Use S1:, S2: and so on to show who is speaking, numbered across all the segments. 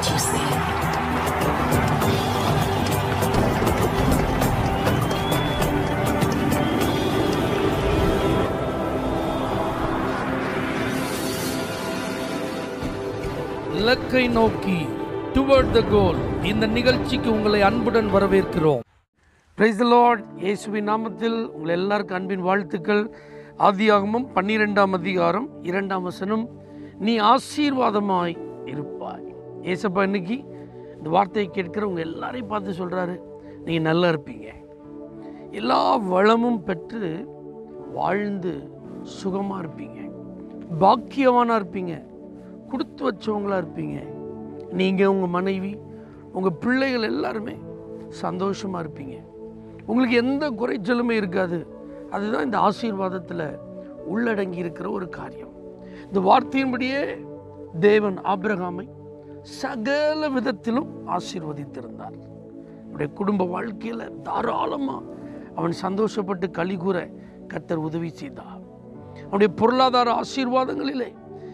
S1: what you see.
S2: இலக்கை நோக்கி toward த கோல் இந்த நிகழ்ச்சிக்கு உங்களை அன்புடன் வரவேற்கிறோம் பிரைஸ் லார்ட் இயேசுவின் நாமத்தில் உங்கள் எல்லாருக்கும் அன்பின் வாழ்த்துக்கள் ஆதியாகமம் பன்னிரெண்டாம் அதிகாரம் இரண்டாம் வசனம் நீ ஆசீர்வாதமாய் இருப்பாய் ஏசப்பா இன்னைக்கு இந்த வார்த்தையை கேட்கிற உங்க எல்லாரையும் பார்த்து சொல்றாரு நீங்க நல்லா இருப்பீங்க எல்லா வளமும் பெற்று வாழ்ந்து சுகமா இருப்பீங்க பாக்கியவானா இருப்பீங்க கொடுத்து வச்சவங்களா இருப்பீங்க நீங்கள் உங்கள் மனைவி உங்கள் பிள்ளைகள் எல்லாருமே சந்தோஷமாக இருப்பீங்க உங்களுக்கு எந்த குறைச்சலுமே இருக்காது அதுதான் இந்த ஆசீர்வாதத்தில் உள்ளடங்கி இருக்கிற ஒரு காரியம் இந்த வார்த்தையின்படியே தேவன் ஆபிரகாமை சகல விதத்திலும் ஆசீர்வதித்திருந்தார் அவருடைய குடும்ப வாழ்க்கையில் தாராளமாக அவன் சந்தோஷப்பட்டு களி கூற கர்த்தர் உதவி செய்தார் அவனுடைய பொருளாதார ஆசீர்வாதங்களிலே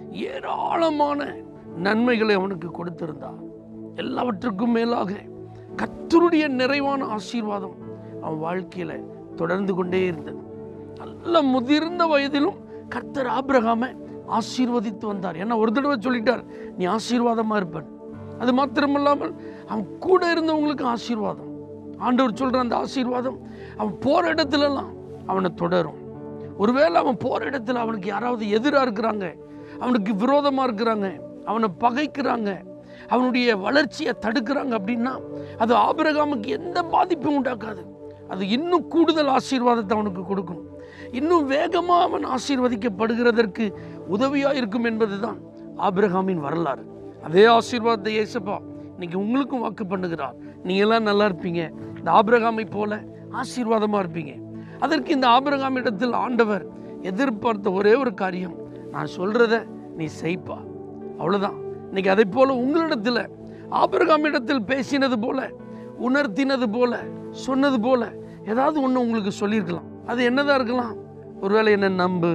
S2: ஏராளமான நன்மைகளை அவனுக்கு கொடுத்திருந்தார் எல்லாவற்றுக்கும் மேலாக கர்த்தருடைய நிறைவான ஆசீர்வாதம் அவன் வாழ்க்கையில தொடர்ந்து கொண்டே இருந்தது நல்ல முதிர்ந்த வயதிலும் கர்த்தர் ஆபிரகாமை ஆசீர்வதித்து வந்தார் ஏன்னா ஒரு தடவை சொல்லிட்டார் நீ ஆசீர்வாதமா இருப்பன் அது மாத்திரமல்லாமல் அவன் கூட இருந்தவங்களுக்கு ஆசீர்வாதம் ஆண்டவர் சொல்ற அந்த ஆசீர்வாதம் அவன் போற இடத்துலலாம் அவனை தொடரும் ஒருவேளை அவன் போற இடத்துல அவனுக்கு யாராவது எதிராக இருக்கிறாங்க அவனுக்கு விரோதமா இருக்கிறாங்க அவனை பகைக்கிறாங்க அவனுடைய வளர்ச்சியை தடுக்கிறாங்க அப்படின்னா அது ஆபிரகாமுக்கு எந்த பாதிப்பும் உண்டாக்காது அது இன்னும் கூடுதல் ஆசீர்வாதத்தை அவனுக்கு கொடுக்கும் இன்னும் வேகமாக அவன் ஆசீர்வதிக்கப்படுகிறதற்கு உதவியாக இருக்கும் என்பதுதான் ஆபிரகாமின் வரலாறு அதே ஆசீர்வாதத்தை ஏசப்பா இன்னைக்கு உங்களுக்கும் வாக்கு பண்ணுகிறார் நீங்க எல்லாம் நல்லா இருப்பீங்க இந்த ஆபிரகாமை போல ஆசீர்வாதமா இருப்பீங்க அதற்கு இந்த ஆபிரகாம் இடத்தில் ஆண்டவர் எதிர்பார்த்த ஒரே ஒரு காரியம் நான் சொல்றத நீ செய்ப்பா அவ்வளவுதான் இன்னைக்கு அதை போல உங்களிடத்தில் ஆபிரகாம் இடத்தில் பேசினது போல உணர்த்தினது போல சொன்னது போல ஏதாவது ஒன்று உங்களுக்கு சொல்லியிருக்கலாம் அது என்னதான் இருக்கலாம் ஒருவேளை என்ன நம்பு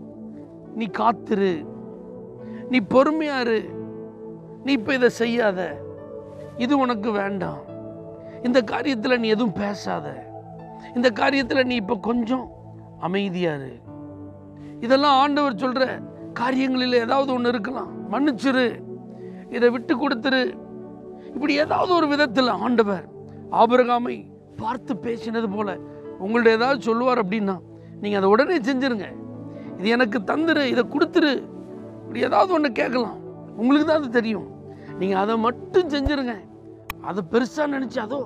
S2: நீ காத்துரு நீ பொறுமையாரு நீ இப்போ இதை செய்யாத இது உனக்கு வேண்டாம் இந்த காரியத்தில் நீ எதுவும் பேசாத இந்த காரியத்தில் நீ இப்போ கொஞ்சம் அமைதியாரு இதெல்லாம் ஆண்டவர் சொல்ற காரியங்களில் ஏதாவது ஒன்று இருக்கலாம் மன்னிச்சிரு இதை விட்டு கொடுத்துரு இப்படி ஏதாவது ஒரு விதத்தில் ஆண்டவர் ஆபிரகாமை பார்த்து பேசினது போல உங்கள்ட்ட ஏதாவது சொல்லுவார் அப்படின்னா நீங்கள் அதை உடனே செஞ்சிருங்க இது எனக்கு தந்துரு இதை கொடுத்துரு இப்படி ஏதாவது ஒன்று கேட்கலாம் உங்களுக்கு தான் அது தெரியும் நீங்கள் அதை மட்டும் செஞ்சிருங்க அதை பெருசாக நினச்சி அதோ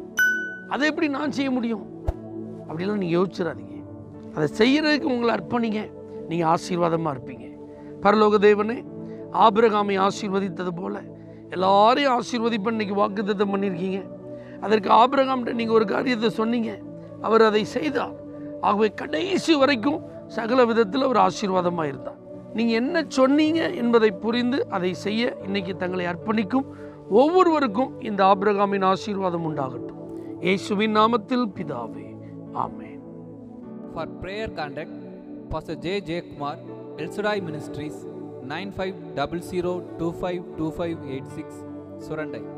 S2: அதை எப்படி நான் செய்ய முடியும் அப்படிலாம் நீங்கள் யோசிச்சிடாதீங்க அதை செய்யறதுக்கு உங்களை அர்ப்பணிங்க நீங்கள் ஆசீர்வாதமாக இருப்பீங்க பரலோக தேவனே ஆபிரகாமை ஆசீர்வதித்தது போல எல்லாரையும் ஆசீர்வதிப்பேன் இன்னைக்கு வாக்குத்தத்தம் பண்ணியிருக்கீங்க அதற்கு ஆபிரகாம்கிட்ட நீங்கள் ஒரு காரியத்தை சொன்னீங்க அவர் அதை செய்தார் ஆகவே கடைசி வரைக்கும் சகல விதத்தில் அவர் ஆசீர்வாதமாக இருந்தார் நீங்கள் என்ன சொன்னீங்க என்பதை புரிந்து அதை செய்ய இன்னைக்கு தங்களை அர்ப்பணிக்கும் ஒவ்வொருவருக்கும் இந்த ஆபிரகாமின் ஆசீர்வாதம் உண்டாகட்டும் இயேசுவின் நாமத்தில் பிதாவே ஆமென்
S3: For prayer contact, Pastor J. J. Kumar, El Shaddai Ministries, 9500252586, Surandai.